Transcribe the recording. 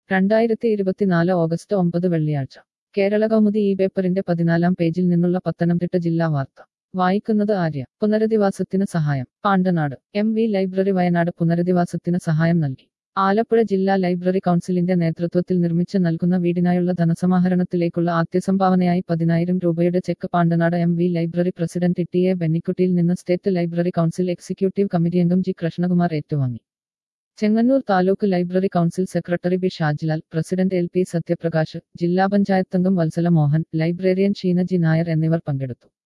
രണ്ടായിരത്തി ഇരുപത്തിനാല് ഓഗസ്റ്റ് ഒമ്പത് വെള്ളിയാഴ്ച കേരള കൗമുദി ഈ പേപ്പറിന്റെ പതിനാലാം പേജിൽ നിന്നുള്ള പത്തനംതിട്ട ജില്ലാ വാർത്ത വായിക്കുന്നത് ആര്യ പുനരധിവാസത്തിന് സഹായം Pandanad M V library Wayanad പുനരധിവാസത്തിന് സഹായം നൽകി ആലപ്പുഴ ജില്ലാ ലൈബ്രറി കൗൺസിലിന്റെ നേതൃത്വത്തിൽ നിർമ്മിച്ച് നൽകുന്ന വീടിനായുള്ള ധനസമാഹരണത്തിലേക്കുള്ള ആദ്യ സംഭാവനയായി പതിനായിരം രൂപയുടെ cheque Pandanad M V library president T A ബെന്നിക്കുട്ടിയിൽ നിന്ന് state library council executive committee അംഗം ജി കൃഷ്ണകുമാർ ഏറ്റുവാങ്ങി Chengannur taluk library council secretary B Shajilal president L P Sathyaprakash ജില്ലാ പഞ്ചായത്ത് അംഗം വത്സല മോഹൻ ലൈബ്രറിയൻ ഷീന ജി നായർ എന്നിവർ പങ്കെടുത്തു